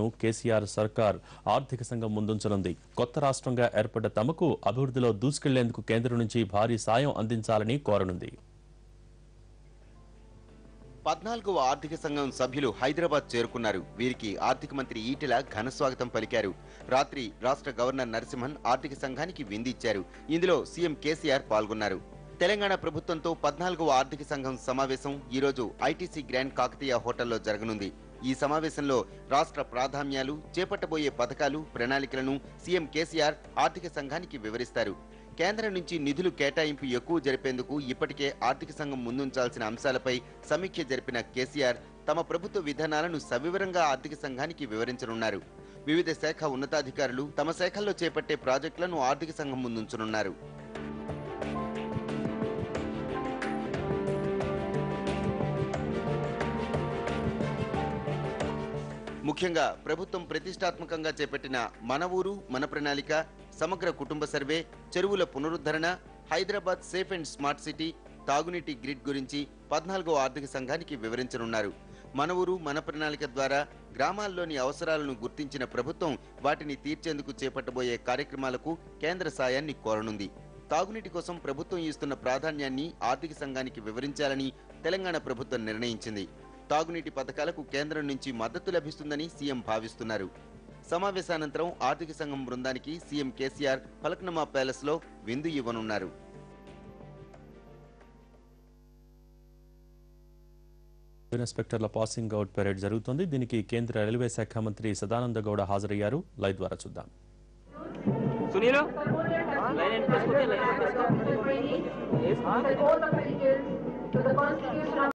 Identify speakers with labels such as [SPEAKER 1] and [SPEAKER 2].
[SPEAKER 1] సమస్యలను కేసీఆర్ సర్కార్ ఆర్థిక సంఘం ముందుంచనుంది కొత్త రాష్ట్రంగా ఏర్పడ్డ తమకు అభివృద్ధిలో దూసుకెళ్లేందుకు కేంద్రం నుంచి భారీ సాయం అందించాలని కోరనుంది
[SPEAKER 2] పద్నాలుగవ ఆర్థిక సంఘం సభ్యులు హైదరాబాద్ చేరుకున్నారు వీరికి ఆర్థిక మంత్రి ఈటెల ఘన స్వాగతం పలికారు రాత్రి రాష్ట్ర గవర్నర్ నరసింహన్ ఆర్థిక సంఘానికి విందిచ్చారు ఇందులో సీఎం కేసీఆర్ పాల్గొన్నారు తెలంగాణ ప్రభుత్వంతో పద్నాలుగవ ఆర్థిక సంఘం సమావేశం ఈరోజు ఐటీసీ గ్రాండ్ కాకతీయ హోటల్లో జరగనుంది ఈ సమావేశంలో రాష్ట్ర ప్రాధాన్యాలు చేపట్టబోయే పథకాలు ప్రణాళికలను సీఎం కేసీఆర్ ఆర్థిక సంఘానికి వివరిస్తారు కేంద్రం నుంచి నిధులు కేటాయింపు ఎక్కువ జరిపేందుకు ఇప్పటికే ఆర్థిక సంఘం ముందుంచాల్సిన అంశాలపై సమీక్ష జరిపిన కేసీఆర్ తమ ప్రభుత్వ విధానాలను సవివరంగా ఆర్థిక సంఘానికి వివరించనున్నారు వివిధ శాఖ ఉన్నతాధికారులు తమ శాఖల్లో చేపట్టే ప్రాజెక్టులను ఆర్థిక సంఘం ముందుంచనున్నారు ముఖ్యంగా ప్రభుత్వం ప్రతిష్టాత్మకంగా చేపట్టిన మన ఊరు మన ప్రణాళిక సమగ్ర కుటుంబ సర్వే చెరువుల పునరుద్ధరణ Hyderabad safe and smart city తాగునీటి గ్రిడ్ గురించి పద్నాలుగో ఆర్థిక సంఘానికి వివరించనున్నారు మన ఊరు మన ప్రణాళిక ద్వారా గ్రామాల్లోని అవసరాలను గుర్తించిన ప్రభుత్వం వాటిని తీర్చేందుకు చేపట్టబోయే కార్యక్రమాలకు కేంద్ర సాయాన్ని కోరనుంది తాగునీటి కోసం ప్రభుత్వం ఇస్తున్న ప్రాధాన్యాన్ని ఆర్థిక సంఘానికి వివరించాలని తెలంగాణ ప్రభుత్వం నిర్ణయించింది తాగునీటి పథకాలకు కేంద్రం నుంచి మద్దతు లభిస్తుందని సీఎం భావిస్తున్నారు సమావేశానంతరం ఆర్థిక సంఘం బృందానికి సీఎం కేసీఆర్ ఫలక్నమా ప్యాలెస్ లో విందు ఇవ్వనున్నారు
[SPEAKER 1] ఇన్స్పెక్టర్ల పాసింగ్ అవుట్ పెరేడ్ జరుగుతోంది దీనికి కేంద్ర రైల్వే శాఖ మంత్రి సదానంద గౌడ హాజరయ్యారు లైవ్ ద్వారా చూద్దాం
[SPEAKER 3] सुनील लाइन एंड प्रेस को दे line
[SPEAKER 4] all the medicals to the Constitution of